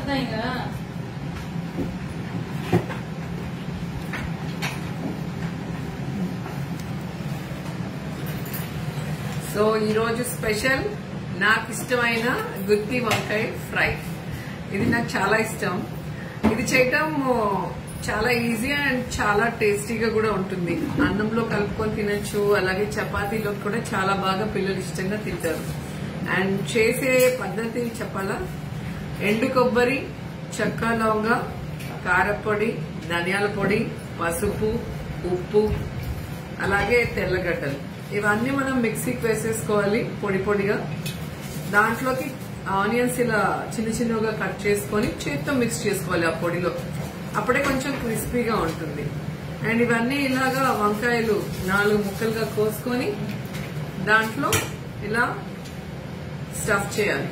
చేద్దాం ఇంకా సో ఈరోజు స్పెషల్ నాకు ఇష్టమైన గుత్తి వంకాయ ఫ్రై ఇది నాకు చాలా ఇష్టం ఇది చేయటం చాలా ఈజీ అండ్ చాలా టేస్టీగా కూడా ఉంటుంది అన్నంలో కలుపుకొని తినొచ్చు అలాగే చపాతీలో కూడా చాలా బాగా పిల్లలు ఇష్టంగా తింటారు అండ్ చేసే పద్ధతి చెప్పాలా ఎండు కొబ్బరి చెక్క లవంగ కారపొడి ధనియాల పొడి పసుపు ఉప్పు అలాగే తెల్లగడ్డలు ఇవన్నీ మనం మిక్సీకి వేసేసుకోవాలి పొడి పొడిగా దాంట్లోకి ఆనియన్స్ ఇలా చిన్న చిన్నగా కట్ చేసుకొని చేత్తో మిక్స్ చేసుకోవాలి ఆ పొడిలో అప్పుడే కొంచెం క్రిస్పీగా ఉంటుంది అండ్ ఇవన్నీ ఇలాగా వంకాయలు నాలుగు ముక్కలుగా కోసుకొని దాంట్లో ఇలా స్టఫ్ చేయాలి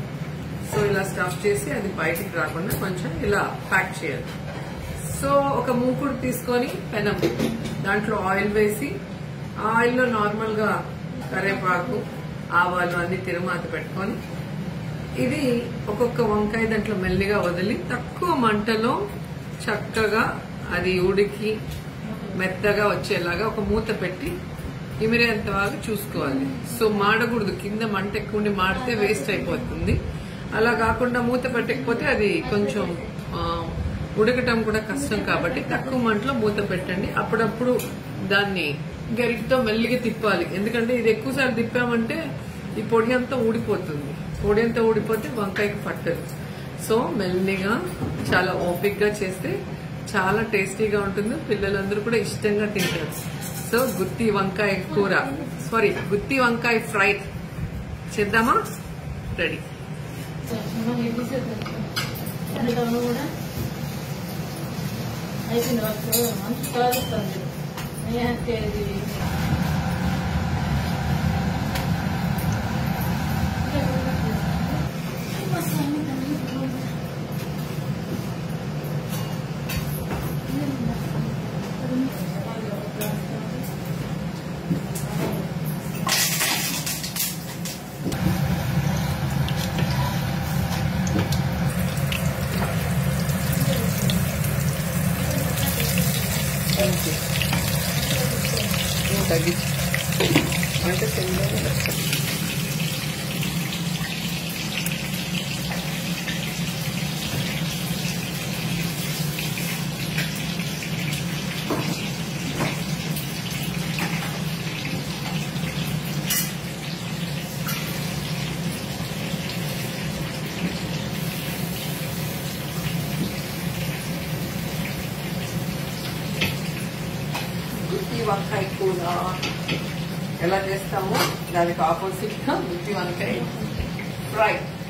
సో ఇలా స్టఫ్ చేసి అది బయటికి రాకుండా కొంచెం ఇలా ప్యాక్ చేయాలి సో ఒక మూకుడు తీసుకొని పెనం దాంట్లో ఆయిల్ వేసి ఆ ఆయిల్లో నార్మల్ గా కరివేపాకు ఆవాలు అన్ని తిరుమాత పెట్టుకొని ఇది ఒక్కొక్క వంకాయ దాంట్లో మెల్లిగా వదిలి తక్కువ మంటలో చక్కగా అది ఉడికి మెత్తగా వచ్చేలాగా ఒక మూత పెట్టి ఇమిరేంత వరకు చూసుకోవాలి సో మాడకూడదు కింద మంట ఎక్కువ ఉండి మాడితే వేస్ట్ అయిపోతుంది అలా కాకుండా మూత పెట్టకపోతే అది కొంచెం ఆ, ఉడకటం కూడా కష్టం కాబట్టి తక్కువ మంటలో మూత పెట్టండి అప్పుడప్పుడు దాన్ని గరిటతో మెల్లిగా తిప్పాలి ఎందుకంటే ఇది ఎక్కువసార్లు తిప్పామంటే ఈ పొడి అంతా ఊడిపోతుంది పొడి అంతా ఊడిపోతే వంకాయకి పట్టదు సో మెల్లిగా చాలా ఓపిక్ గా చేస్తే చాలా టేస్టీగా ఉంటుంది పిల్లలందరూ కూడా ఇష్టంగా తింటారు సో గుత్తి వంకాయ కూర సారీ గుత్తి వంకాయ ఫ్రై చేద్దామా రెడీ మనం ఇది చేద్దాం అందులో కూడా అయిపోయింది వర్క్ మంచి కాలుస్తుంది ఏంటి ఇది తగ్గించి అంటే తెలియదు గుత్తి వంకాయ కూర ఎలా చేస్తామో దానికి ఆపోజిట్ గా గుత్తి వంకాయ ఫ్రై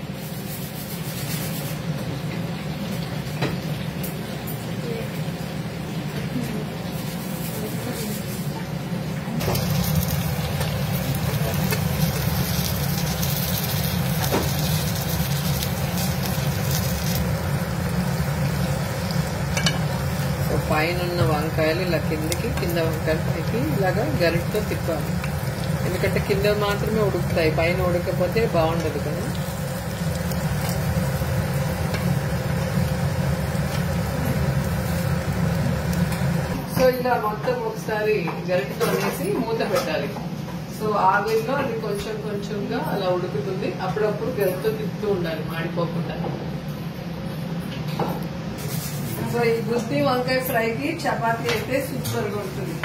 సో పైన ఉన్న వంకాయలు ఇలా కిందకి కింద వంకాయలు పైకి ఇలాగా గరిటతో తిప్పాలి ఎందుకంటే కింద మాత్రమే ఉడుకుతాయి పైన ఉడకపోతే బాగుండదు కదా సో ఇలా మొత్తం ఒకసారి గరిటతో వేసి మూత పెట్టాలి సో ఆవిరిలో అది కొంచెం కొంచెంగా అలా ఉడుకుతుంది అప్పుడప్పుడు గరిటతో తిప్పుతూ ఉండాలి మాడిపోకుండా సో ఈ గుత్తి వంకాయ ఫ్రైకి చపాతీ అయితే సూపర్ గా ఉంటుంది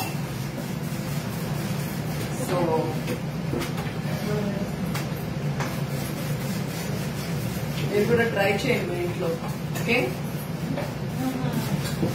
సో మీరు కూడా ట్రై చేయండి మీ ఇంట్లో ఓకే